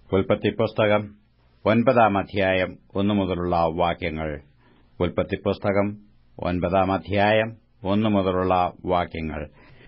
ഉൽപ്പത്തി പുസ്തകം ഒൻപതാം അധ്യായം ഒന്നു മുതലുള്ള വാക്യങ്ങൾ ഉൽപ്പത്തി പുസ്തകം ഒൻപതാം അധ്യായം ഒന്നു മുതലുള്ള വാക്യങ്ങൾ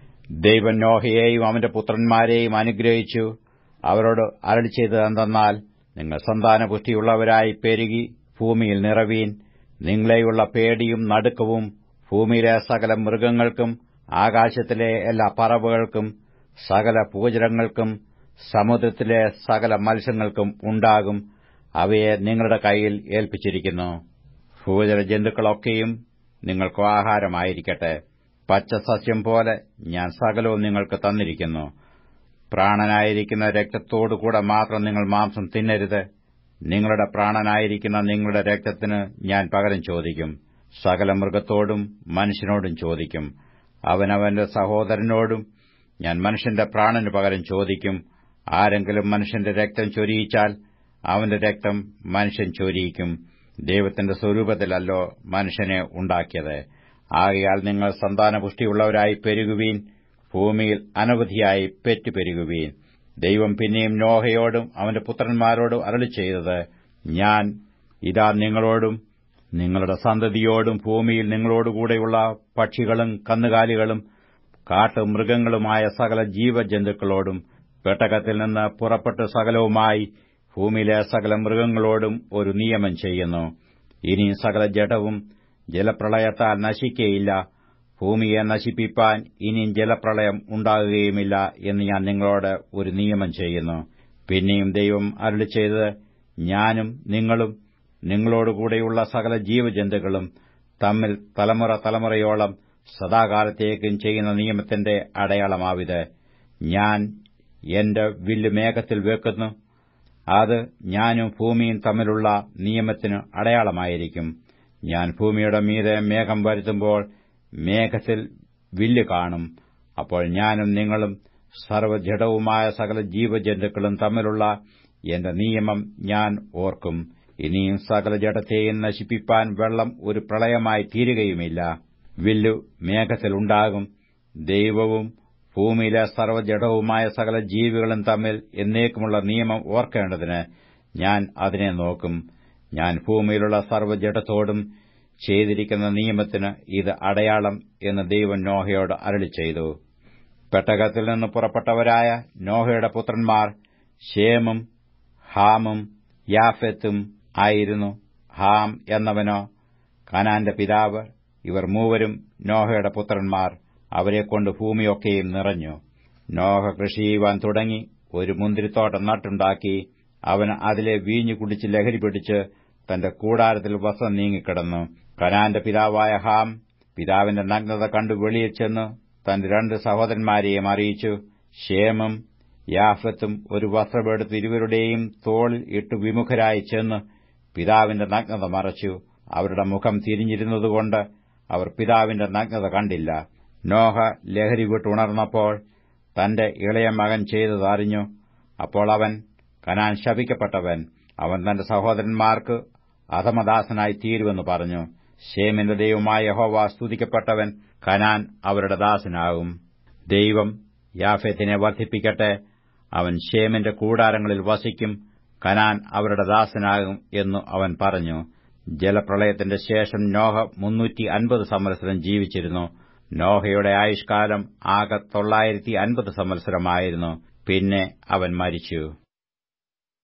ദൈവം നോഹയെയും അവന്റെ പുത്രന്മാരെയും അനുഗ്രഹിച്ചു അവരോട് അരളി ചെയ്തതെന്തെന്നാൽ നിങ്ങൾ സന്താനപുഷ്ടിയുള്ളവരായി പെരുകി ഭൂമിയിൽ നിറവീൻ നിങ്ങളെയുള്ള പേടിയും നടുക്കവും ഭൂമിയിലെ സകല മൃഗങ്ങൾക്കും ആകാശത്തിലെ എല്ലാ പറവുകൾക്കും സകല ഭൂചരങ്ങൾക്കും സമുദ്രത്തിലെ സകല മത്സ്യങ്ങൾക്കും ഉണ്ടാകും അവയെ നിങ്ങളുടെ കൈയിൽ ഏൽപ്പിച്ചിരിക്കുന്നു ഭൂചര ജന്തുക്കളൊക്കെയും നിങ്ങൾക്ക് ആഹാരമായിരിക്കട്ടെ പച്ചസസ്യം പോലെ ഞാൻ സകലവും നിങ്ങൾക്ക് തന്നിരിക്കുന്നു പ്രാണനായിരിക്കുന്ന രക്തത്തോടുകൂടെ മാത്രം നിങ്ങൾ മാംസം തിന്നരുത് നിങ്ങളുടെ പ്രാണനായിരിക്കുന്ന നിങ്ങളുടെ രക്തത്തിന് ഞാൻ പകരം ചോദിക്കും സകല മൃഗത്തോടും മനുഷ്യനോടും ചോദിക്കും അവനവന്റെ സഹോദരനോടും ഞാൻ മനുഷ്യന്റെ പ്രാണന് പകരം ചോദിക്കും ആരെങ്കിലും മനുഷ്യന്റെ രക്തം ചൊരിയിച്ചാൽ അവന്റെ രക്തം മനുഷ്യൻ ചൊരിയിക്കും ദൈവത്തിന്റെ സ്വരൂപത്തിലല്ലോ മനുഷ്യനെ ഉണ്ടാക്കിയത് ആകയാൽ നിങ്ങൾ സന്താനപുഷ്ടിയുള്ളവരായി പെരുകുവീൻ ഭൂമിയിൽ അനവധിയായി പെറ്റുപെരുകുവീൻ ദൈവം പിന്നെയും നോഹയോടും അവന്റെ പുത്രന്മാരോടും അരളി ചെയ്തത് ഞാൻ ഇതാ നിങ്ങളോടും നിങ്ങളുടെ സന്തതിയോടും ഭൂമിയിൽ നിങ്ങളോടുകൂടെയുള്ള പക്ഷികളും കന്നുകാലികളും കാട്ടുമൃഗങ്ങളുമായ സകല ജീവജന്തുക്കളോടും പെട്ടകത്തിൽ നിന്ന് പുറപ്പെട്ട സകലവുമായി ഭൂമിയിലെ സകല മൃഗങ്ങളോടും ഒരു നിയമം ചെയ്യുന്നു ഇനി സകല ജഡവും ജലപ്രളയത്താൽ നശിക്കയില്ല ഭൂമിയെ നശിപ്പിപ്പാൻ ഇനിയും ജലപ്രളയം ഉണ്ടാകുകയുമില്ല എന്ന് ഞാൻ നിങ്ങളോട് ഒരു നിയമം ചെയ്യുന്നു പിന്നെയും ദൈവം അരുളി ചെയ്തത് ഞാനും നിങ്ങളും നിങ്ങളോടുകൂടെയുള്ള സകല ജീവജന്തുക്കളും തമ്മിൽ തലമുറ തലമുറയോളം സദാകാലത്തേക്കും ചെയ്യുന്ന നിയമത്തിന്റെ അടയാളമാവിത് ഞാൻ എന്റെ വില്ല് മേഘത്തിൽ വെക്കുന്നു അത് ഞാനും ഭൂമിയും തമ്മിലുള്ള നിയമത്തിന് അടയാളമായിരിക്കും ഞാൻ ഭൂമിയുടെ മീതെ മേഘം വരുത്തുമ്പോൾ മേഘത്തിൽ വില്ല് കാണും അപ്പോൾ ഞാനും നിങ്ങളും സർവ്വജഡവുമായ സകല ജീവജന്തുക്കളും തമ്മിലുള്ള എന്റെ നിയമം ഞാൻ ഓർക്കും ഇനിയും സകല ജഡത്തെയും നശിപ്പിപ്പാൻ വെള്ളം ഒരു പ്രളയമായി തീരുകയുമില്ല വില്ലു മേഘത്തിലുണ്ടാകും ദൈവവും ഭൂമിയിലെ സർവ്വജഡവുമായ സകല ജീവികളും തമ്മിൽ എന്നേക്കുമുള്ള നിയമം ഓർക്കേണ്ടതിന് ഞാൻ അതിനെ നോക്കും ഞാൻ ഭൂമിയിലുള്ള സർവ്വജഡത്തോടും ചെയ്തിരിക്കുന്ന നിയമത്തിന് ഇത് അടയാളം എന്ന് ദൈവം നോഹയോട് അരളി ചെയ്തു പെട്ടകത്തിൽ നിന്ന് പുറപ്പെട്ടവരായ നോഹയുടെ പുത്രന്മാർ ഷേമും ഹാമും യാഫെത്തും ആയിരുന്നു ഹാം എന്നവനോ കനാന്റെ പിതാവ് ഇവർ മൂവരും നോഹയുടെ പുത്രന്മാർ അവരെക്കൊണ്ട് ഭൂമിയൊക്കെയും നിറഞ്ഞു നോഹ കൃഷി ചെയ്യുവാൻ തുടങ്ങി ഒരു മുന്തിരിത്തോട്ടം നട്ടുണ്ടാക്കി അവന് അതിലെ വീഞ്ഞു കുടിച്ച് ലഹരി പിടിച്ച് തന്റെ കൂടാരത്തിൽ വസ്ത്രം നീങ്ങിക്കിടന്നു കനാന്റെ പിതാവായ ഹാം പിതാവിന്റെ നഗ്നത കണ്ടു വെളിയിൽ ചെന്ന് തന്റെ രണ്ട് സഹോദരന്മാരെയും അറിയിച്ചു ഷേമും യാഫത്തും ഒരു വസ്ത്രമെടുത്ത് ഇരുവരുടെയും തോളിൽ ഇട്ട് വിമുഖരായി ചെന്ന് പിതാവിന്റെ നഗ്നത മറച്ചു അവരുടെ മുഖം തിരിഞ്ഞിരുന്നതുകൊണ്ട് അവർ പിതാവിന്റെ നഗ്നത കണ്ടില്ല നോഹ ലഹരി വിട്ടുണർന്നപ്പോൾ തന്റെ ഇളയ മകൻ ചെയ്തതറിഞ്ഞു അപ്പോൾ അവൻ കനാൻ ശപിക്കപ്പെട്ടവൻ അവൻ തന്റെ സഹോദരന്മാർക്ക് അധമദാസനായി തീരുവെന്ന് പറഞ്ഞു ഷേമിന്റെ ദൈവമായ യഹോവ സ്തുതിക്കപ്പെട്ടവൻ കനാൻ അവരുടെ ദാസനാകും ദൈവം യാഫെത്തിനെ വർദ്ധിപ്പിക്കട്ടെ അവൻ ഷേമിന്റെ കൂടാരങ്ങളിൽ വസിക്കും കനാൻ അവരുടെ ദാസനാകും എന്നു അവൻ പറഞ്ഞു ജലപ്രളയത്തിന്റെ ശേഷം നോഹ മുന്നൂറ്റി അൻപത് സംവത്സരം ജീവിച്ചിരുന്നു നോഹയുടെ ആയുഷ്കാലം ആകെ തൊള്ളായിരത്തി അൻപത് സംവത്സരമായിരുന്നു പിന്നെ അവൻ മരിച്ചു